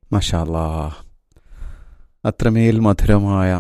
മഷാല്ലാ അത്രമേൽ മധുരമായ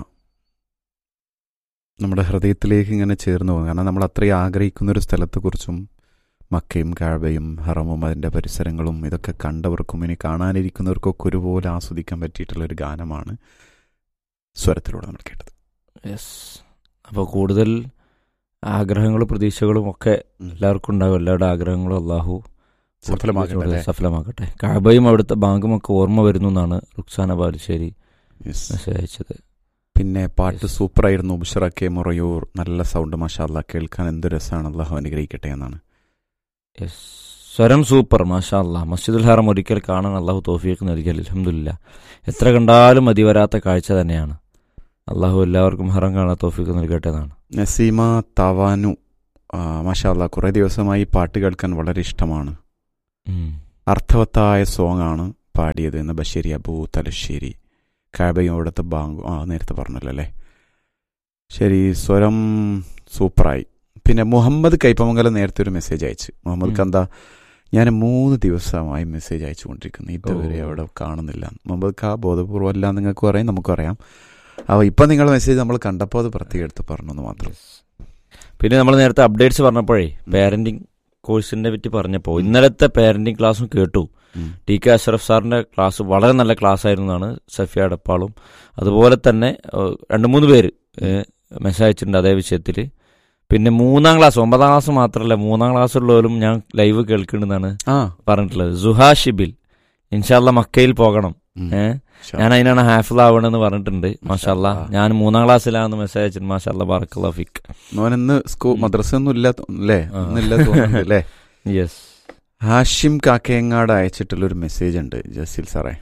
നമ്മുടെ ഹൃദയത്തിലേക്ക് ഇങ്ങനെ ചേർന്ന് പോകും കാരണം നമ്മൾ അത്രയും ആഗ്രഹിക്കുന്ന ഒരു സ്ഥലത്തെക്കുറിച്ചും മക്കയും കാഴ്ബയും ഹറമും അതിൻ്റെ പരിസരങ്ങളും ഇതൊക്കെ കണ്ടവർക്കും ഇനി കാണാനിരിക്കുന്നവർക്കൊക്കെ ഒരുപോലെ ആസ്വദിക്കാൻ പറ്റിയിട്ടുള്ള ഒരു ഗാനമാണ് സ്വരത്തിലൂടെ നമ്മൾ കേട്ടത് യെസ് അപ്പോൾ കൂടുതൽ ആഗ്രഹങ്ങളും പ്രതീക്ഷകളും ഒക്കെ എല്ലാവർക്കും ഉണ്ടാകും എല്ലാവരുടെ ആഗ്രഹങ്ങളും അള്ളാഹു സഫലമാക്കട്ടെ അല്ലേ? സഫലമാക്കട്ടെ കാബയും അവിടുത്തെ ബാങ്കും ഒക്കെ ഓർമ്മ വരുന്നു എന്നാണ് റുക്സാന ബാലുശ്ശേരി Yes. മെസ്സേജ് അയച്ചത് പിന്നെ പാട്ട് Yes. സൂപ്പറായിരുന്നു ബുഷറക്കെ മുറയൂർ നല്ല സൗണ്ട് മഷാല്ല കേൾക്കാൻ എന്ത് രസമാണ് അള്ളാഹു അനുഗ്രഹിക്കട്ടെ എന്നാണ് യെസ് സ്വരം സൂപ്പർ മാഷാ അല്ലാ മസ്ജിദുൽ ഹറം ഒരിക്കൽ കാണാൻ അള്ളാഹു തോഫിയൊക്കെ നൽകിയാൽ അലഹമില്ല എത്ര കണ്ടാലും മതി വരാത്ത കാഴ്ച തന്നെയാണ് അള്ളാഹു എല്ലാവർക്കും ഹറം കാണാൻ തോഫിക്ക് നൽകട്ടെ എന്നാണ് നസീമ തവാനു മഷാല്ല കുറേ ദിവസമായി പാട്ട് കേൾക്കാൻ വളരെ ഇഷ്ടമാണ് ഉം. അർത്ഥവത്തായ സോങ് ആണ് പാടിയത് എന്ന് ബഷീരി അബു തലശ്ശേരി കാബയും അവിടുത്തെ ബാങ്കും ആ നേരത്തെ പറഞ്ഞല്ലോ അല്ലേ ശരി സ്വരം സൂപ്പറായി പിന്നെ മുഹമ്മദ് കൈപ്പമംഗലം നേരത്തെ ഒരു മെസ്സേജ് അയച്ചു മുഹമ്മദ് ഉം. കന്ത ഞാൻ മൂന്ന് ദിവസമായി മെസ്സേജ് അയച്ചുകൊണ്ടിരിക്കുന്നു ഇതുവരെ ഓ. അവിടെ കാണുന്നില്ല മുഹമ്മദ് ഖാ ബോധപൂർവ്വം അല്ല നിങ്ങൾക്ക് പറയാം നമുക്കും അറിയാം അപ്പോൾ ഇപ്പം നിങ്ങളുടെ മെസ്സേജ് നമ്മൾ കണ്ടപ്പോൾ അത് പ്രത്യേകം എടുത്ത് പറഞ്ഞു എന്ന് മാത്രം പിന്നെ നമ്മൾ നേരത്തെ അപ്ഡേറ്റ്സ് പറഞ്ഞപ്പോഴേ പാരന്റിങ് കോഴ്സിനെ പറ്റി പറഞ്ഞപ്പോൾ ഇന്നലത്തെ പാരന്റിങ് ക്ലാസ്സും കേട്ടു ഉം. ടി കെ അഷ്റഫ് സാറിന്റെ ക്ലാസ് വളരെ നല്ല ക്ലാസ് ആയിരുന്നു എന്നാണ് സഫിയ അടപ്പാളും അതുപോലെ തന്നെ ഏഹ്, രണ്ട് മൂന്ന് പേര് മെസ്സേജ് അയച്ചിട്ടുണ്ട് അതേ വിഷയത്തിൽ പിന്നെ മൂന്നാം ക്ലാസ് ഒമ്പതാം ക്ലാസ് മാത്രമല്ല മൂന്നാം ക്ലാസ് ഉള്ളവരും ഞാൻ ലൈവ് കേൾക്കുന്നുണ്ടെന്നാണ് ആ പറഞ്ഞിട്ടുള്ളത് സുഹാ ഷിബിൽ ഇൻഷാല്ല മക്കയിൽ പോകണം ഉം. ഏഹ് ഷാ. ഞാൻ അതിനാണ് ഹാഫിൾ ആവണമെന്ന് പറഞ്ഞിട്ടുണ്ട് മാഷാല്ല മാഷാ. ഞാൻ മൂന്നാം ക്ലാസ്സിലാണെന്ന് മെസ്സേജ് അയച്ചിട്ടുണ്ട് മാഷാല്ല ബാറക്കുള്ള ഫിക് മോൻ ഇന്ന് സ്കൂൾ ഉം. മദ്രസ ഒന്നും ഇല്ല തോ- അല്ലേ ആ. ഒന്നുമില്ല തോന്നുന്നുണ്ട് അല്ലേ യെസ് ഹാഷിം കാക്കയങ്ങാട് അയച്ചിട്ടുള്ളൊരു മെസ്സേജ് ഉണ്ട് ജസീൽ സാറേ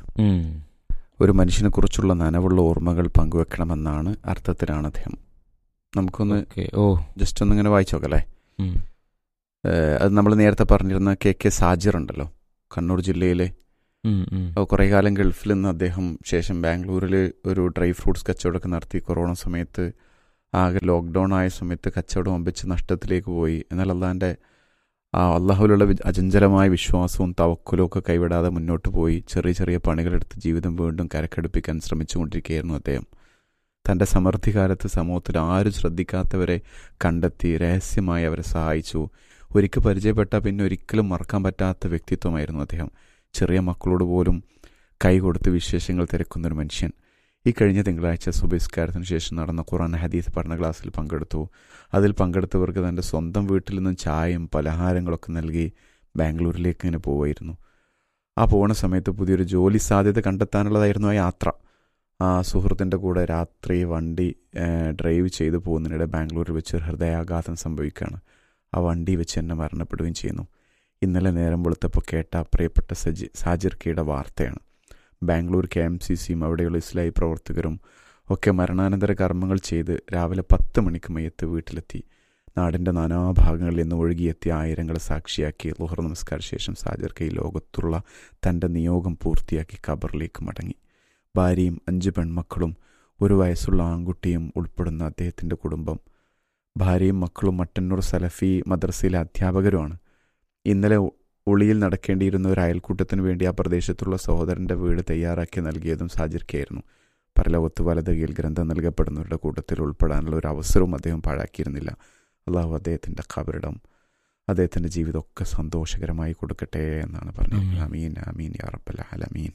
ഒരു മനുഷ്യനെ കുറിച്ചുള്ള നനവുള്ള ഓർമ്മകൾ പങ്കുവെക്കണമെന്നാണ് അർത്ഥത്തിലാണ് അദ്ദേഹം നമുക്കൊന്ന് ഓക്കെ ഓ ജസ്റ്റ് ഒന്ന് ഇങ്ങനെ വായിച്ചു നോക്കല്ലേ ഉം. ഏഹ് അത് നമ്മൾ നേരത്തെ പറഞ്ഞിരുന്ന കെ കെ സാജിർ ഉണ്ടല്ലോ കണ്ണൂർ ജില്ലയിലെ ഉം, ഉം. അപ്പോൾ കുറേ കാലം ഗൾഫിൽ നിന്ന് അദ്ദേഹം ശേഷം ബാംഗ്ലൂരിൽ ഒരു ഡ്രൈ ഫ്രൂട്ട്സ് കച്ചവടമൊക്കെ നടത്തി കൊറോണ സമയത്ത് ആകെ ലോക്ക്ഡൗൺ ആയ സമയത്ത് കച്ചവടം ഒമ്പിച്ച് നഷ്ടത്തിലേക്ക് പോയി എന്നാൽ അള്ളാൻ്റെ ആ അള്ളാഹുലുള്ള വി- അചഞ്ചലമായ വിശ്വാസവും തവക്കലും ഒക്കെ കൈവിടാതെ മുന്നോട്ട് പോയി ചെറിയ ചെറിയ പണികളെടുത്ത് ജീവിതം വീണ്ടും കരക്കടുപ്പിക്കാൻ ശ്രമിച്ചുകൊണ്ടിരിക്കുകയായിരുന്നു അദ്ദേഹം തൻ്റെ സമൃദ്ധികാലത്ത് സമൂഹത്തിൽ ആരും ശ്രദ്ധിക്കാത്തവരെ കണ്ടെത്തി രഹസ്യമായി അവരെ സഹായിച്ചു ഒരിക്കൽ പരിചയപ്പെട്ട പിന്നെ ഒരിക്കലും മറക്കാൻ പറ്റാത്ത വ്യക്തിത്വമായിരുന്നു അദ്ദേഹം ചെറിയ മക്കളോട് പോലും കൈ കൊടുത്ത് വിശേഷങ്ങൾ തിരക്കുന്ന ഒരു മനുഷ്യൻ ഈ കഴിഞ്ഞ തിങ്കളാഴ്ച സുബഹിസ്കാരത്തിന് ശേഷം നടന്ന ഖുറാൻ ഹദീസ് പഠന ക്ലാസ്സിൽ പങ്കെടുത്തു അതിൽ പങ്കെടുത്തവർക്ക് തൻ്റെ സ്വന്തം വീട്ടിൽ നിന്നും ചായയും പലഹാരങ്ങളൊക്കെ നൽകി ബാംഗ്ലൂരിലേക്ക് ഇങ്ങനെ പോവായിരുന്നു ആ പോണ സമയത്ത് പുതിയൊരു ജോലി സാധ്യത കണ്ടെത്താനുള്ളതായിരുന്നു ആ യാത്ര ആ സുഹൃത്തിൻ്റെ കൂടെ രാത്രി വണ്ടി ഏഹ്, ഡ്രൈവ് ചെയ്തു പോകുന്നതിനിടെ ബാംഗ്ലൂരിൽ വെച്ച് ഒരു ഹൃദയാഘാതം സംഭവിക്കുകയാണ് ആ വണ്ടി വെച്ച് എന്നെ മരണപ്പെടുകയും ചെയ്യുന്നു ഇന്നലെ നേരം വെളുത്തപ്പോൾ കേട്ട പ്രിയപ്പെട്ട സജി സാജിർ കെയുടെ വാർത്തയാണ് ബാംഗ്ലൂർ കെ എം സി സിയും അവിടെയുള്ള ഇസ്ലായി പ്രവർത്തകരും ഒക്കെ മരണാനന്തര കർമ്മങ്ങൾ ചെയ്ത് രാവിലെ പത്ത് മണിക്ക് മയ്യത്ത് വീട്ടിലെത്തി നാടിൻ്റെ നാനാഭാഗങ്ങളിൽ നിന്ന് ഒഴുകിയെത്തിയ ആയിരങ്ങളെ സാക്ഷിയാക്കി ലുഹർ നമസ്കാര ശേഷം സാജിർ കെ ഈ ലോകത്തുള്ള തൻ്റെ നിയോഗം പൂർത്തിയാക്കി ഖബറിലേക്ക് മടങ്ങി ഭാര്യയും അഞ്ച് പെൺമക്കളും ഒരു വയസ്സുള്ള ആൺകുട്ടിയും ഉൾപ്പെടുന്ന അദ്ദേഹത്തിൻ്റെ കുടുംബം ഭാര്യയും മക്കളും മട്ടന്നൂർ സലഫി മദ്രസയിലെ അധ്യാപകരുമാണ് ഇന്നലെ ഉ- ഉളിയിൽ നടക്കേണ്ടിയിരുന്ന ഒരു അയൽക്കൂട്ടത്തിന് വേണ്ടി ആ പ്രദേശത്തുള്ള സഹോദരൻ്റെ വീട് തയ്യാറാക്കി നൽകിയതും സാജിർക്കായിരുന്നു പരലോകത്ത് വലതകയിൽ ഗ്രന്ഥം നൽകപ്പെടുന്നവരുടെ കൂട്ടത്തിൽ ഉൾപ്പെടാനുള്ള ഒരു അവസരവും അദ്ദേഹം പാഴാക്കിയിരുന്നില്ല അള്ളാഹു അദ്ദേഹത്തിൻ്റെ ഖബറിടം അദ്ദേഹത്തിൻ്റെ ജീവിതമൊക്കെ സന്തോഷകരമായി കൊടുക്കട്ടെ എന്നാണ് പറഞ്ഞത് ആമീൻ. അമീൻ അമീൻ യാ റബ്ബൽ ആലമീൻ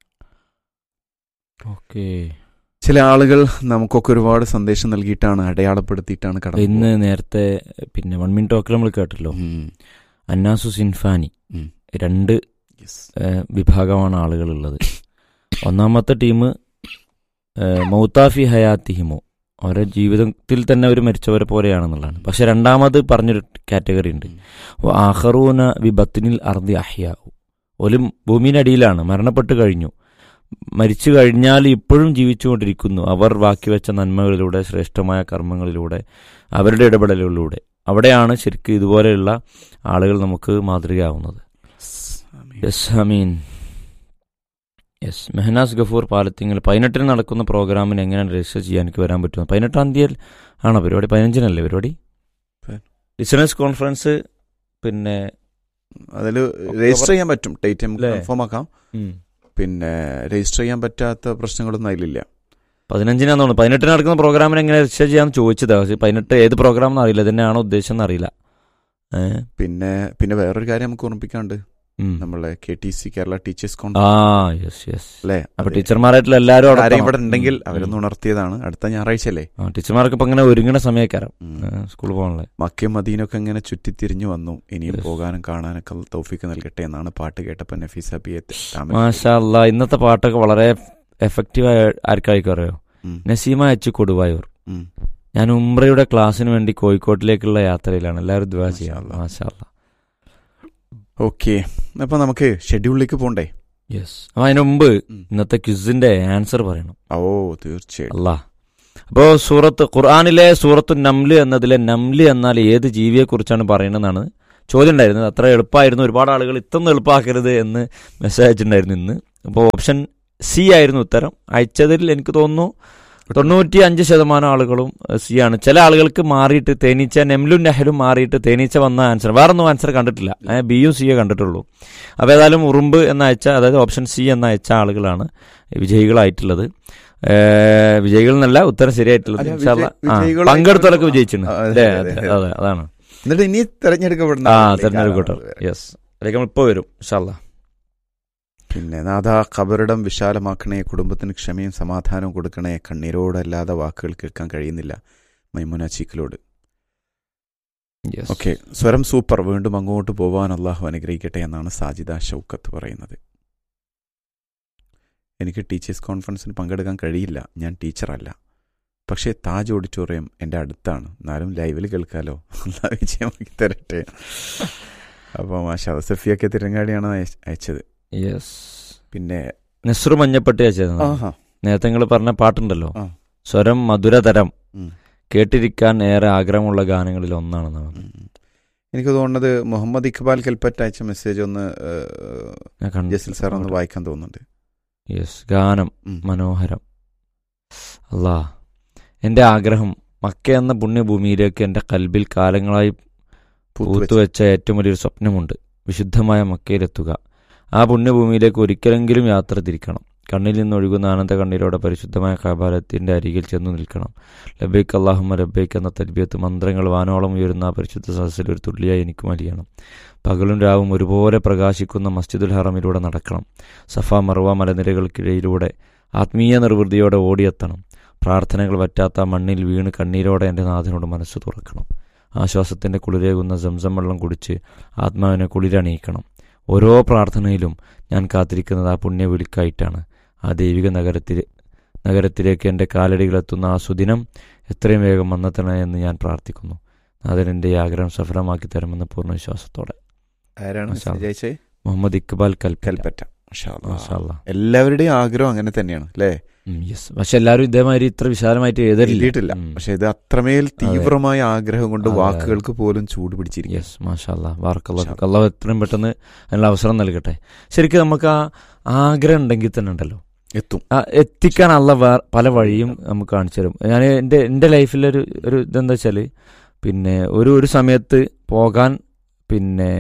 ഓക്കെ ചില ആളുകൾ നമുക്കൊക്കെ ഒരുപാട് സന്ദേശം നൽകിയിട്ടാണ് അടയാളപ്പെടുത്തിയിട്ടാണ് കടന്നു ഇന്ന് നേരത്തെ പിന്നെ വൺ മിനിറ്റ് ടോക്കിൽ നമ്മൾ കേട്ടല്ലോ ഉം. അന്നാസു സിൻഫാനി ഉം. രണ്ട് Yes. ഏഹ്, വിഭാഗമാണ് ആളുകളുള്ളത് ഒന്നാമത്തെ ടീം മൗത്താഫി ഹയാത്തിഹിമോ അവരുടെ ജീവിതത്തിൽ തന്നെ അവർ മരിച്ചവരെ പോലെയാണെന്നുള്ളതാണ് പക്ഷെ രണ്ടാമത് പറഞ്ഞൊരു കാറ്റഗറി ഉണ്ട് ഉം. ആഹറൂന വി ബത്തിനിൽ അർദി അഹ്യാ ഒരു ഭൂമിനടിയിലാണ് മരണപ്പെട്ട് കഴിഞ്ഞു മരിച്ചു കഴിഞ്ഞാൽ ഇപ്പോഴും ജീവിച്ചുകൊണ്ടിരിക്കുന്നു അവർ ബാക്കി വെച്ച നന്മകളിലൂടെ ശ്രേഷ്ഠമായ കർമ്മങ്ങളിലൂടെ അവരുടെ ഇടപെടലുകളിലൂടെ അവിടെയാണ് ശരിക്കും ഇതുപോലെയുള്ള ആളുകൾ നമുക്ക് മാതൃകയാവുന്നത് ആമീൻ. യെസ് അമീൻ യെസ് മെഹനാസ് ഗഫൂർ പാലത്തിങ്ങൽ പതിനെട്ടിന് നടക്കുന്ന പ്രോഗ്രാമിന് എങ്ങനെയാണ് രജിസ്റ്റർ ചെയ്യാൻ എനിക്ക് വരാൻ പറ്റുമോ പതിനെട്ടാം തീയതി ആണോ പരിപാടി പതിനഞ്ചിനല്ലേ പരിപാടി പ- ലിസണേഴ്സ് കോൺഫറൻസ് പിന്നെ അതിൽ രജിസ്റ്റർ ചെയ്യാൻ പറ്റും ഡേറ്റ് നമുക്ക് അല്ലേ? കൺഫേം ആക്കാം ഉം, പിന്നെ രജിസ്റ്റർ ചെയ്യാൻ പറ്റാത്ത പ്രശ്നങ്ങളൊന്നും അതിലില്ല പതിനഞ്ചിനാന്ന് തോന്നുന്നു പതിനെട്ടിന് നടക്കുന്ന പ്രോഗ്രാമിന് എങ്ങനെ രജിസ്റ്റർ ചെയ്യാന്ന് ചോദിച്ചതാ പക്ഷേ പതിനെട്ട് ഏത് പ്രോഗ്രാം അറിയില്ല തന്നെയാണോ ഉദ്ദേശം എന്നറിയില്ല ഏഹ് പിന്നെ പിന്നെ വേറൊരു കാര്യം നമുക്ക് ഓർമ്മിക്കാണ്ട് ഉം. നമ്മളെ K T C Kerala teachers ആ കോൺഫറൻസ് യെസ് യെസ് അല്ലേ അപ്പൊ അത് ടീച്ചർമാരായിട്ടുള്ള എല്ലാവരും അവിടെ ആരെയും എത്തണം. ഇവിടെ ഉണ്ടെങ്കിൽ ഉം. അവരൊന്ന് ഉണർത്തിയതാണ് അടുത്ത ഞായറാഴ്ച അല്ലേ ആ, ടീച്ചർമാർക്ക് ഇപ്പൊ ഇങ്ങനെ ഒരുങ്ങണ സമയക്കാരം ഉം. സ്കൂളിൽ പോകാനുള്ള മക്കയും മദീനൊക്കെ ഇങ്ങനെ ചുറ്റിത്തിരിഞ്ഞു വന്നു ഇനിയും Yes. പോകാനും കാണാനൊക്കെ തൗഫീക്ക് നൽകട്ടെ എന്നാണ് പാട്ട് കേട്ടപ്പോൾ നഫീസ ബി എ താമര- മാഷാ അല്ലാ ഇന്നത്തെ പാട്ടൊക്കെ വളരെ എഫക്റ്റീവായ ആർക്കായിരിക്കും അറിയോ ഉം, നസീമ എച്ച് കൊടുവായൂർ ഉം. ഞാൻ ഉംറയുടെ ക്ലാസ്സിന് വേണ്ടി കോഴിക്കോട്ടിലേക്കുള്ള യാത്രയിലാണ് എല്ലാവരും ദ്വാ മാഷാ ചെയ്യാം അല്ലാ. മാഷാ അല്ലാ. ഓക്കെ അപ്പൊ നമുക്ക് ഷെഡ്യൂളിലേക്ക് പോണ്ടേ യെസ് അപ്പൊ അതിന് മുമ്പ് ഉം. ഇന്നത്തെ ക്വിസിന്റെ ആൻസർ പറയണം ഓ തീർച്ചയായിട്ടും അല്ലാ അപ്പോ സൂറത്ത് ഖുർആാനിലെ സൂറത്തു നംല് എന്നതിലെ നംല് എന്നാൽ ഏത് ജീവിയെ കുറിച്ചാണ് പറയുന്നതെന്നാണ് ചോദ്യം ഉണ്ടായിരുന്നത് അത്ര എളുപ്പമായിരുന്നു ഒരുപാട് ആളുകൾ ഇത്രയൊന്നും എളുപ്പമാക്കരുത് എന്ന് മെസ്സേജ് അയച്ചിട്ടുണ്ടായിരുന്നു ഇന്ന് അപ്പോൾ ഓപ്ഷൻ സി ആയിരുന്നു ഉത്തരം അയച്ചതിൽ എനിക്ക് തോന്നുന്നു തൊണ്ണൂറ്റി അഞ്ച് ശതമാനം ആളുകളും സി ആണ് ചില ആളുകൾക്ക് മാറിയിട്ട് തേനീച്ച നെമ്ലും നെഹലും മാറിയിട്ട് തേനീച്ച വന്ന ആൻസർ വേറൊന്നും ആൻസർ കണ്ടിട്ടില്ല ഏഹ് ബിയും സിയെ കണ്ടിട്ടുള്ളൂ അപ്പോൾ ഏതായാലും ഉറുമ്പ് എന്ന അയച്ച അതായത് ഓപ്ഷൻ സി എന്ന അയച്ച ആളുകളാണ് വിജയികളായിട്ടുള്ളത് ഏഹ് വിജയികൾ എന്നല്ല ഉത്തരം ശരിയായിട്ടുള്ളത് അല്ല, ഇൻഷാ അല്ലാ. വിജയി- ആ, വിജയികളായിട്ടുള്ള- പങ്കെടുത്തവരൊക്കെ വിജയിച്ചിട്ടുണ്ട് ആ, അതെ, അല്ലേ അതെ, അതെ അതെ. അതെ അതാണ് എന്നിട്ട് ഇനി തെരഞ്ഞെടുക്കപ്പെടുന്ന ആ ആളിലേക്ക് തെരഞ്ഞെടുക്കട്ടെ ആളാണ് വേറെ. യെസ് അതിലേക്ക് നമ്മൾ ഇപ്പോൾ വരും ഇൻഷാല്ല പിന്നെ നാഥ ഖബറിടം വിശാലമാക്കണേ കുടുംബത്തിന് ക്ഷമയും സമാധാനവും കൊടുക്കണേ കണ്ണീരോടല്ലാതെ വാക്കുകൾ കേൾക്കാൻ കഴിയുന്നില്ല മൈമുന ചീക്കിലോട് യെസ് ഓക്കെ സ്വരം സൂപ്പർ വീണ്ടും അങ്ങോട്ട് പോവാൻ അള്ളാഹു അനുഗ്രഹിക്കട്ടെ എന്നാണ് സാജിദ ഷൗക്കത്ത് പറയുന്നത് എനിക്ക് ടീച്ചേഴ്സ് കോൺഫറൻസിന് പങ്കെടുക്കാൻ കഴിയില്ല ഞാൻ ടീച്ചറല്ല പക്ഷേ താജ് ഓഡിറ്റോറിയം എൻ്റെ അടുത്താണ് എന്നാലും ലൈവിൽ കേൾക്കാലോ അള്ളാഹ് വിജയമാക്കി തരട്ടെ അപ്പോൾ മാഷാ സഫിയൊക്കെ തിരങ്ങാടിയാണ് അയച്ച- അയച്ചത് യെസ് പിന്നെ നെസ്റു മഞ്ഞപ്പെട്ടി അയച്ചത് ആഹാ നേരത്തെ നിങ്ങൾ പറഞ്ഞ പാട്ടുണ്ടല്ലോ ആ. സ്വരം മധുരതരം ഉം. കേട്ടിരിക്കാൻ ഏറെ ആഗ്രഹമുള്ള ഗാനങ്ങളിൽ ഒന്നാണെന്നാണ് ഉം. എനിക്ക് തോന്നുന്നത് മുഹമ്മദ് ഇഖ്ബാൽ കൽപ്പറ്റ അയച്ച മെസ്സേജ് ഒന്ന് ഞാൻ കണ്ടു. ജസിൽ സാർ ഒന്ന് വായിക്കാൻ തോന്നുന്നുണ്ട് യെസ് ഗാനം ഉം. മനോഹരം അല്ലാ എൻ്റെ ആഗ്രഹം മക്ക എന്ന പുണ്യഭൂമിയിലേക്ക് എൻ്റെ കൽബിൽ കാലങ്ങളായി പൂത്തുവെച്ച- പൂത്തുവെച്ച ഏറ്റവും വലിയൊരു സ്വപ്നമുണ്ട് വിശുദ്ധമായ മക്കയിലെത്തുക ആ പുണ്യഭൂമിയിലേക്ക് ഒരിക്കലെങ്കിലും യാത്ര തിരിക്കണം കണ്ണിൽ നിന്നൊഴുകുന്ന ആനന്ദ കണ്ണീരോടെ പരിശുദ്ധമായ കബാലത്തിന്റെ അരികിൽ ചെന്നു നിൽക്കണം ലബേക്ക് അള്ളാഹുമ ലബേക്ക് എന്ന തൽബിയത്ത് മന്ത്രങ്ങൾ വാനോളം ഉയരുന്ന ആ പരിശുദ്ധ സദസ്സിൽ ഒരു തുള്ളിയായി എനിക്കും അലിയണം പകലും രാവും ഒരുപോലെ പ്രകാശിക്കുന്ന മസ്ജിദുൽ ഹറമിലൂടെ നടക്കണം സഫ മറുവ മലനിരകൾക്കിടയിലൂടെ ആത്മീയ നിർവൃതിയോടെ ഓടിയെത്തണം പ്രാർത്ഥനകൾ പറ്റാത്ത മണ്ണിൽ വീണ് കണ്ണീരോടെ എൻ്റെ നാഥനോട് മനസ്സ് തുറക്കണം ആശ്വാസത്തിൻ്റെ കുളിരേകുന്ന സംസം വെള്ളം കുടിച്ച് ആത്മാവിനെ കുളിരണിയിക്കണം ഓരോ പ്രാർത്ഥനയിലും ഞാൻ കാത്തിരിക്കുന്നത് ആ പുണ്യവിളിക്കായിട്ടാണ് ആ ദൈവിക നഗരത്തിൽ നഗരത്തിലേക്ക് എൻ്റെ കാലടികളെത്തുന്ന ആ സുദിനം എത്രയും വേഗം വന്നെത്തണേ എന്ന് ഞാൻ പ്രാർത്ഥിക്കുന്നു നാഥൻ എൻ്റെ ഈ ആഗ്രഹം സഫലമാക്കി തരുമെന്ന പൂർണ്ണ വിശ്വാസത്തോടെ ആരാണ് മാഷാ മെസ്സേജ് അയച്ചത് മുഹമ്മദ് ഇക്ബാൽ കൽപ്പറ്റ കൽപ്പറ്റ മാഷാ അല്ലാ. മാഷാ അല്ലാ. എല്ലാവരുടെയും ആഗ്രഹം അങ്ങനെ തന്നെയാണ് അല്ലേ ഉം, yes. പക്ഷെ എല്ലാവരും ഇതേമാതിരി ഇത്ര വിശാലമായിട്ട് എഴുതിയിട്ടില്ല എഴുതലില്ല പക്ഷെ ഇത് അത്രമേൽ തീവ്രമായ ആഗ്രഹം കൊണ്ട് അതെ, അതെ. വാക്കുകൾക്ക് പോലും ചൂട് പിടിച്ചിരിക്കും യെസ് മാഷാല്ലാ വാർക്കല്ലാ മാഷാ അള്ളാഹു എത്രയും പെട്ടെന്ന് അതിനുള്ള അവസരം നൽകട്ടെ ശരിക്കും നമുക്ക് ആ ആഗ്രഹം ഉണ്ടെങ്കിൽ തന്നെ ഉണ്ടല്ലോ എത്തും ആ എത്തിക്കാൻ അള്ള വേറെ പല വഴിയും നമുക്ക് കാണിച്ചു തരും ഞാൻ എൻ്റെ എൻ്റെ ലൈഫിലൊരു ഒരു ഇതെന്താ വെച്ചാൽ പിന്നെ ഒരു ഒരു സമയത്ത് പോകാൻ പിന്നെ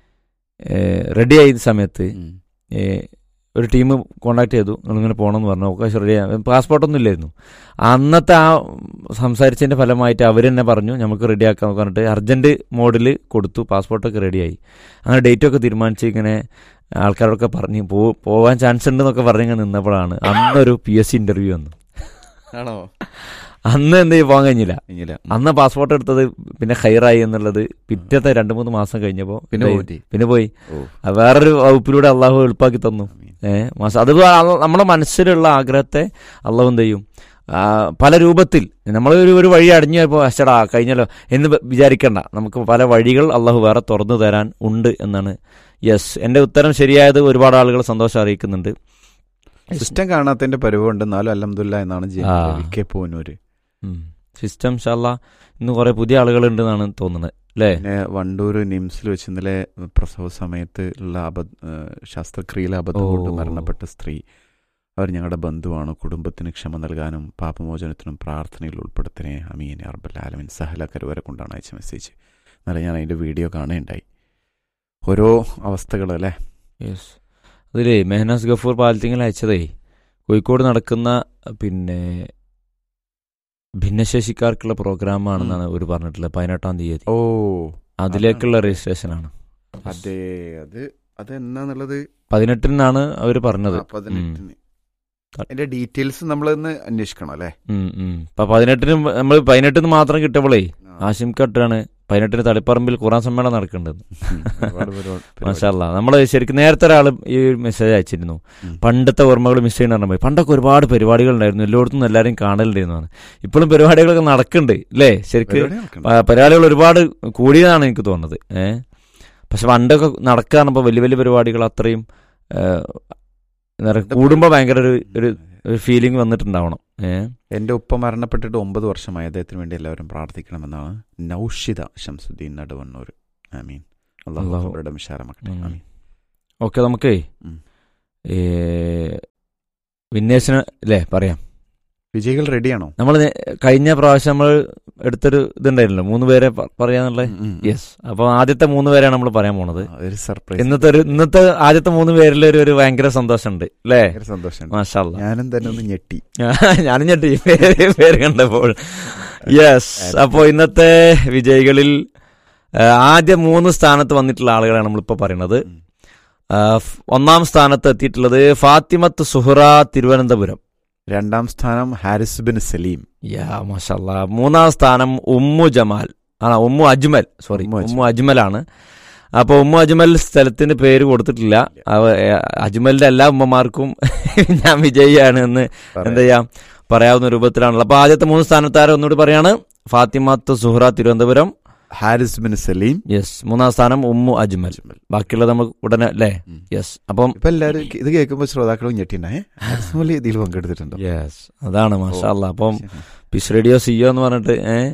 റെഡി ആയ സമയത്ത് ഉം. ഏ, ഒരു ടീം കോണ്ടാക്ട് ചെയ്തു നിങ്ങളിങ്ങനെ പോകണമെന്ന് പറഞ്ഞു ഒക്കെ റെഡി പാസ്പോർട്ടൊന്നും ഇല്ലായിരുന്നു അന്നത്തെ ആ സംസാരിച്ചതിന്റെ ഫലമായിട്ട് അവർ തന്നെ പറഞ്ഞു നമുക്ക് റെഡിയാക്കാൻ പറഞ്ഞിട്ട് അർജന്റ് മോഡിൽ കൊടുത്തു പാസ്പോർട്ടൊക്കെ റെഡിയായി അങ്ങനെ ഡേറ്റ് ഒക്കെ തീരുമാനിച്ച് ഇങ്ങനെ ആൾക്കാരൊക്കെ പറഞ്ഞു പോ പോകാൻ ചാൻസ് ഉണ്ട് എന്നൊക്കെ പറഞ്ഞിങ്ങനെ നിന്നപ്പോഴാണ് അന്നൊരു പി എസ് സി ഇന്റർവ്യൂ വന്നു ആണോ അന്ന് എന്ത് ചെയ്യും പോകാൻ കഴിഞ്ഞില്ല ഇല്ല അന്ന് പാസ്പോർട്ട് എടുത്തത് പിന്നെ ഹൈറായി എന്നുള്ളത് പിറ്റത്തെ രണ്ട് മൂന്ന് മാസം കഴിഞ്ഞപ്പോൾ പിന്നെ പോറ്റി പിന്നെ പോയി ഓ അത് വേറൊരു വകുപ്പിലൂടെ അള്ളാഹു എളുപ്പാക്കി തന്നു ആമീൻ. ഏഹ് മാസം അത് അള്ള- നമ്മുടെ മനസ്സിലുള്ള ആഗ്രഹത്തെ അള്ളാഹു എന്ത് ചെയ്യും ആ, പല രൂപത്തിൽ നമ്മൾ ഒരു ഒരു വഴി അടിഞ്ഞു പോയപ്പോൾ അച്ചടാ കഴിഞ്ഞല്ലോ എന്ന് വ- വിചാരിക്കണ്ട നമുക്ക് പല വഴികൾ അള്ളാഹു വേറെ തുറന്നു തരാൻ ഉണ്ട് എന്നാണ് യെസ് എൻ്റെ ഉത്തരം ശരിയായത് ഒരുപാട് ആളുകൾ സന്തോഷം അറിയിക്കുന്നുണ്ട് സിസ്റ്റം കാണാത്തതിന്റെ പരിവുണ്ട് എന്നാലും അലഹമില്ല എന്നാണ് ജെ- ആ. വി കെ പൂനൂര് സിസ്റ്റം ഷാല്ല ഇന്ന് കുറെ പുതിയ ആളുകളുണ്ട് എന്നാണ് തോന്നുന്നത് അല്ലേ പിന്നെ വണ്ടൂർ നിംസിൽ വെച്ച് ഇന്നലെ പ്രസവ സമയത്ത് ഉള്ള അബദ്ധ ഏഹ് ശസ്ത്രക്രിയയിലെ അബദ്ധം കൊണ്ട് ഓ. മരണപ്പെട്ട സ്ത്രീ അവർ ഞങ്ങളുടെ ബന്ധുവാണ് കുടുംബത്തിന് ക്ഷമ നൽകാനും പാപമോചനത്തിനും പ്രാർത്ഥനയിൽ ഉൾപ്പെടുത്തണേ അമീൻ അർബൽ ആലമിൻ സഹല കരുവരെ കൊണ്ടാണ് അയച്ച മെസ്സേജ് എന്നാലും ഞാൻ അതിൻ്റെ വീഡിയോ കാണുകയുണ്ടായി ഓരോ അവസ്ഥകൾ അല്ലേ യെസ് അതിലേ മെഹനാസ് ഗഫൂർ പാലത്തിങ്ങൽ അയച്ചതേ കോഴിക്കോട് നടക്കുന്ന പിന്നെ ഭിന്നശേഷിക്കാർക്കുള്ള പ്രോഗ്രാമാണെന്നാണ് ഒരു പറഞ്ഞിട്ടുള്ളത് പതിനെട്ടാം തീയതി ഓ അതിലേക്കുള്ള രജിസ്ട്രേഷനാണ് അതെ അത് അത് എന്നാന്നുള്ളത് പതിനെട്ടിനാണ് അവർ പറഞ്ഞത് ആ, പതിനെട്ടിന് അതിന്റെ ഡീറ്റെയിൽസ് നമ്മളൊന്ന് അന്വേഷിക്കണം അല്ലേ ഉം, ഉം. അപ്പൊ പതിനെട്ടിന് നമ്മൾ പതിനെട്ടിന് മാത്രം കിട്ടിയപ്പോളേ ആശിം കട്ടാണ് പതിനെട്ടിന് തളിപ്പറമ്പിൽ ഖുറാൻ സമ്മേളനം നടക്കേണ്ടത് ഒരുപാട് പരിപാടി- പരിപാടി. മാഷാല്ല നമ്മൾ ശരിക്കും നേരത്തെ ഒരാൾ ഈ മെസ്സേജ് അയച്ചിരുന്നു ഉം. പണ്ടത്തെ ഓർമ്മകൾ മിസ് ചെയ്യുന്ന പറഞ്ഞ പണ്ടൊക്കെ ഒരുപാട് പരിപാടികൾ ഉണ്ടായിരുന്നു എല്ലായിടത്തും എല്ലാവരും കാണലുണ്ടായിരുന്നു ഇപ്പോഴും പരിപാടികളൊക്കെ നടക്കുന്നുണ്ട് അല്ലേ ശരിക്ക് പരിപാടി നടക്കണം. പ- പരിപാടികൾ ഒരുപാട് കൂടിയതാണ് എനിക്ക് തോന്നുന്നത് ഏ പക്ഷെ പണ്ടൊക്കെ നടക്കാറുമ്പോൾ വലിയ വലിയ പരിപാടികൾ അത്രയും ഏ, എന്താ പറയുക, കൂടുമ്പോൾ ഭയങ്കര ഒരു ഒരു ഒരു ഫീലിംഗ് വന്നിട്ടുണ്ടാവണം ഏ എന്റെ ഉപ്പ മരണപ്പെട്ടിട്ട് ഒമ്പത് വർഷമായി അദ്ദേഹത്തിന് വേണ്ടി എല്ലാവരും പ്രാർത്ഥിക്കണമെന്നാണ് നൌഷിത ഷംസുദ്ദീൻ നടുവണ്ണൂർ ആമീൻ അള്ളാഹു അള്ളാഹു. അവരുടെ വിശാലമാക്കട്ടെ ഉം. ആമീൻ ഓക്കെ നമുക്കേ ഉം. ഏ, വിന്നേഴ്സിന് അല്ലേ പറയാം വിജയികൾ റെഡിയാണോ നമ്മൾ കഴിഞ്ഞ പ്രാവശ്യം നമ്മൾ എടുത്തൊരു ഇതുണ്ടായിരുന്നല്ലോ മൂന്ന് പേരെ പ- പറയാന്നുള്ള ഉം, ഉം. യെസ് അപ്പൊ ആദ്യത്തെ മൂന്ന് പേരാണ് നമ്മൾ പറയാൻ പോണത് ആ, ഒരു സർപ്രൈസ് ഇന്നത്തെ ഒരു ഇന്നത്തെ ആദ്യത്തെ മൂന്ന് പേരിൽ ഒരു ഒരു ഭയങ്കര സന്തോഷമുണ്ട് അല്ലേ ഭയങ്കര സന്തോഷം മാഷാല്ല ഞാനും തന്നെ ഒന്ന് ഞെട്ടി ഞാനും ഞെട്ടി ഈ പേര് പേര് കണ്ടപ്പോൾ യെസ് അപ്പോ ഇന്നത്തെ വിജയികളിൽ ആ, ആദ്യ മൂന്ന് സ്ഥാനത്ത് വന്നിട്ടുള്ള ആളുകളാണ് നമ്മളിപ്പോ പറയുന്നത് ഉം. ആ, ഫ്- ഒന്നാം സ്ഥാനത്ത് എത്തിയിട്ടുള്ളത് ഫാത്തിമത്ത് സുഹറ തിരുവനന്തപുരം രണ്ടാം സ്ഥാനം ഹാരിസ് ബിൻ സലീം യാ മാഷല്ല മൂന്നാം സ്ഥാനം ഉമ്മു ജമാൽ ആ ഉമ്മു അജ്മൽ സോറി ഉമ്മു അജ്മൽ. ഉമ്മു അജ്മലാണ് അപ്പൊ ഉമ്മു അജ്മൽ സ്ഥലത്തിന് പേര് കൊടുത്തിട്ടില്ല അവ- ഏ, അജ്മലിന്റെ എല്ലാ ഉമ്മമാർക്കും ഞാൻ വിജയിയാണ് എന്ന് പറയാം. എന്താ ചെയ്യാം പറയാവുന്ന രൂപത്തിലാണല്ലോ അപ്പൊ ആദ്യത്തെ മൂന്ന് സ്ഥാനത്താരെ ഒന്നുകൂടി പറയാണ് ഫാത്തിമത്ത് സുഹ്റ തിരുവനന്തപുരം ഹാരിസ് ബിൻ സലീം യെസ് മൂന്നാം സ്ഥാനം ഉമ്മു അജ്മൽ ബാക്കിയുള്ളത് നമ്മൾ ഉടനെ അല്ലേ ഉം. യെസ് അപ്പം ഇപ്പൊ എല്ലാരും ഇത് കേൾക്കുമ്പോ ശ്രോതാക്കളും ഞെട്ടിണ്ടായേ ഹാരിസ് മോലി ഇതിൽ പങ്കെടുത്തിട്ടുണ്ടോ യെസ് അതാണ് മാഷാല്ല അപ്പം ശരി. പിസ് റേഡിയോ സിയോ എന്ന് പറഞ്ഞിട്ട് ഏഹ്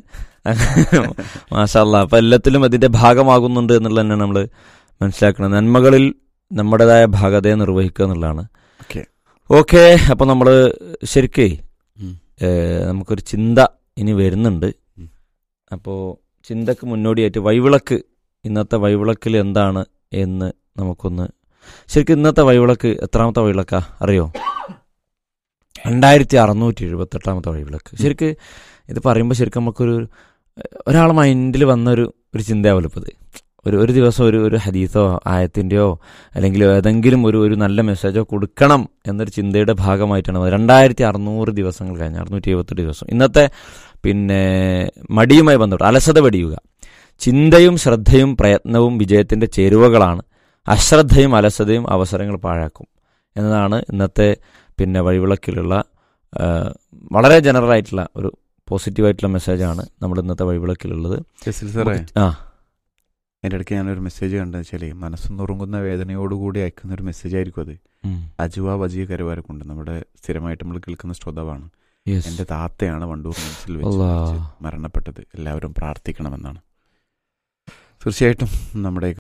മാഷാല്ല അപ്പൊ എല്ലാത്തിലും അതിന്റെ ഭാഗമാകുന്നുണ്ട് എന്നുള്ളത് തന്നെ നമ്മൾ മനസ്സിലാക്കണം നന്മകളിൽ നമ്മുടേതായ ഭാഗതയെ നിർവഹിക്കുക എന്നുള്ളതാണ് Okay. ഓക്കെ അപ്പൊ നമ്മള് ശരിക്കേ ഉം. ഏഹ്, നമുക്കൊരു ചിന്ത ഇനി വരുന്നുണ്ട് ഉം. അപ്പോ ചിന്തക്ക് മുന്നോടിയായിട്ട് വൈവിളക്ക് ഇന്നത്തെ വൈവിളക്കിൽ എന്താണ് എന്ന് നമുക്കൊന്ന് ശരിക്കും ഇന്നത്തെ വൈവിളക്ക് എത്രാമത്തെ വൈവിളക്കാ അറിയോ രണ്ടായിരത്തി അറുന്നൂറ്റി എഴുപത്തെട്ടാമത്തെ വഴിവിളക്ക് ശരിക്ക് ഇത് പറയുമ്പോൾ ശരിക്കും നമുക്കൊരു ഒരാളെ മൈൻഡിൽ വന്നൊരു ഒരു ചിന്തയാവല്ലോ ഇപ്പോൾ ഇത് ഒരു ഒരു ദിവസം ഒരു ഒരു ഹദീസോ ആയത്തിൻ്റെയോ അല്ലെങ്കിൽ ഏതെങ്കിലും ഒരു ഒരു നല്ല മെസ്സേജോ കൊടുക്കണം എന്നൊരു ചിന്തയുടെ ഭാഗമായിട്ടാണ് വന്നത്. രണ്ടായിരത്തി അറുന്നൂറ് ദിവസങ്ങൾ കഴിഞ്ഞ് അറുന്നൂറ്റി എഴുപത്തെട്ട് ദിവസം ഇന്നത്തെ പിന്നെ മടിയുമായി ബന്ധപ്പെട്ട് അലസത വെടിയുക ചിന്തയും ശ്രദ്ധയും പ്രയത്നവും വിജയത്തിൻ്റെ ചേരുവകളാണ് അശ്രദ്ധയും അലസതയും അവസരങ്ങൾ പാഴാക്കും എന്നതാണ് ഇന്നത്തെ പിന്നെ വഴിവിളക്കിലുള്ള ആ, വളരെ ജനറൽ ആയിട്ടുള്ള ഒരു പോസിറ്റീവ് ആയിട്ടുള്ള മെസ്സേജാണ് നമ്മൾ ഇന്നത്തെ വഴിവിളക്കിലുള്ളത് ജസീൽ സാറേ ആ എൻ്റെ ഇടയ്ക്ക് ഞാനൊരു മെസ്സേജ് കണ്ടെന്ന് വെച്ചാൽ മനസ്സുന്നുറുങ്ങുന്ന വേദനയോടുകൂടി അയക്കുന്ന ഒരു മെസ്സേജ് ആയിരിക്കും അത് ഉം. അജുവ വജിയ കരുവാരക്കുണ്ട് നമ്മുടെ സ്ഥിരമായിട്ട് നമ്മൾ കേൾക്കുന്ന ശ്രോതാവാണ് Yes. എൻ്റെ താത്തയാണ് വണ്ടൂർ മിൽസിൽ വെച്ച് അല്ലാ. മരിച്ച് മരണപ്പെട്ടത് എല്ലാവരും പ്രാർത്ഥിക്കണമെന്നാണ് തീർച്ചയായിട്ടും നമ്മുടെ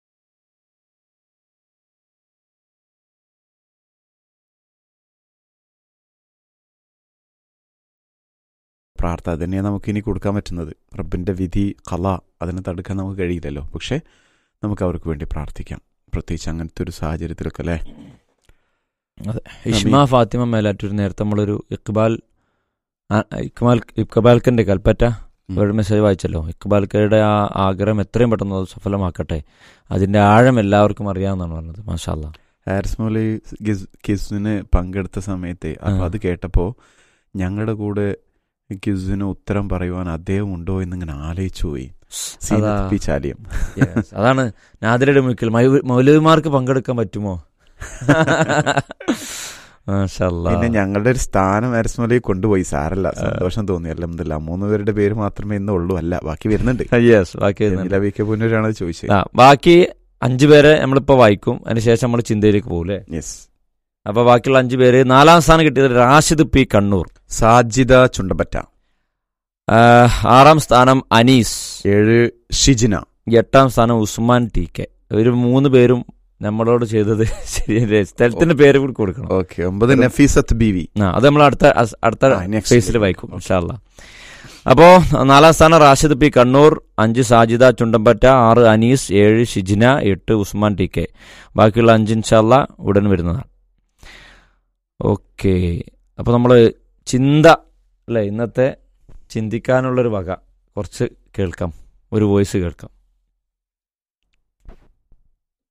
പ്രാർത്ഥന തന്നെയാണ് നമുക്ക് ഇനി കൊടുക്കാൻ പറ്റുന്നത് റബ്ബിൻ്റെ വിധി കല അതിനെ തടുക്കാൻ നമുക്ക് കഴിയില്ലല്ലോ പക്ഷേ നമുക്ക് അവർക്ക് വേണ്ടി പ്രാർത്ഥിക്കാം പ്രത്യേകിച്ച് അങ്ങനത്തെ ഒരു സാഹചര്യത്തിലൊക്കെ അല്ലേ ഇഷ്മ ഫാത്തിമ മേലാറ്റൂർ നേരത്തെ നമ്മളൊരു ഇക്ബാൽ ആ, ഇക്ബാൽ ഇക്ബാൽക്കന്റെ കൽപ്പറ്റ ഉം. ഒരു മെസ്സേജ് വായിച്ചല്ലോ ഇക്ബാൽക്കയുടെ ആ ആഗ്രഹം എത്രയും പെട്ടെന്ന് അത് സഫലമാക്കട്ടെ അതിന്റെ ആഴം എല്ലാവർക്കും അറിയാമെന്നാണ് പറഞ്ഞത് മാഷാല്ല ഹാരിസ് മൗലി ഗിസ്- കിസിന് പങ്കെടുത്ത സമയത്ത് അപ്പൊ ആ. അത് കേട്ടപ്പോ ഞങ്ങളുടെ കൂടെ കിസിന് ഉത്തരം പറയുവാൻ അദ്ദേഹം ഉണ്ടോ എന്നിങ്ങനെ ആലോചിച്ചു പോയി സീനത്ത് പി ചാലിയം Yes. അതാണ് നാദിരയുടെ മുക്കിൽ മൗലവിമാർക്ക് പങ്കെടുക്കാൻ പറ്റുമോ മാഷാല്ലാ. പിന്നെ ഞങ്ങളുടെ ഒരു സ്ഥാനം ഹാരിസ് മൗലി കൊണ്ടുപോയി സാരല്ല സന്തോഷം തോന്നി അല്ല മൂന്ന് പേരുടെ പേര് മാത്രമേ ഇന്ന് ഉള്ളൂ അല്ല ബാക്കി വരുന്നുണ്ട് Yes, ബാക്കി വരുന്നുണ്ട്. ജമീല വി കെ പുന്നൂരാണ് ചോദിച്ചത് ആ, ബാക്കി അഞ്ചു പേരെ നമ്മളിപ്പോ വായിക്കും അതിനുശേഷം നമ്മൾ ചിന്തയിലേക്ക് പോകും അല്ലേ യെസ് അപ്പൊ ബാക്കിയുള്ള അഞ്ചു പേര് നാലാം സ്ഥാനം കിട്ടിയത് റാഷിദ് പി കണ്ണൂർ സാജിദ ചുണ്ടപ്പറ്റ ആ, ആറാം സ്ഥാനം അനീസ് ഏഴ് ഷിജിന എട്ടാം സ്ഥാനം ഉസ്മാൻ ടി കെ ഒരു മൂന്ന് പേരും നമ്മളോട് ചെയ്തത് ശരിയല്ലേ സ്ഥലത്തിന്റെ പേര് കൂടി കൊടുക്കണം ഓക്കെ ഒമ്പത് നഫീസത്ത് ബി വി ആ അത് നമ്മൾ അടുത്ത അസ്- അടുത്ത ആ, next ഫേസിൽ week. വായിക്കും Okay. ഇൻഷാല്ല അപ്പോ നാലാം സ്ഥാനം റാഷിദ് പി കണ്ണൂർ അഞ്ച് സാജിദ ചുണ്ടമ്പറ്റ ആറ് അനീസ് ഏഴ് ഷിജിന എട്ട് ഉസ്മാൻ ടി കെ ബാക്കിയുള്ള അഞ്ച് ഇൻഷാല്ല ഉടൻ വരുന്നതാണ് ഓക്കെ അപ്പോൾ നമ്മൾ ചിന്ത അല്ലേ ഇന്നത്തെ ചിന്തിക്കാനുള്ളൊരു വക കുറച്ച് കേൾക്കാം ഒരു വോയിസ് കേൾക്കാം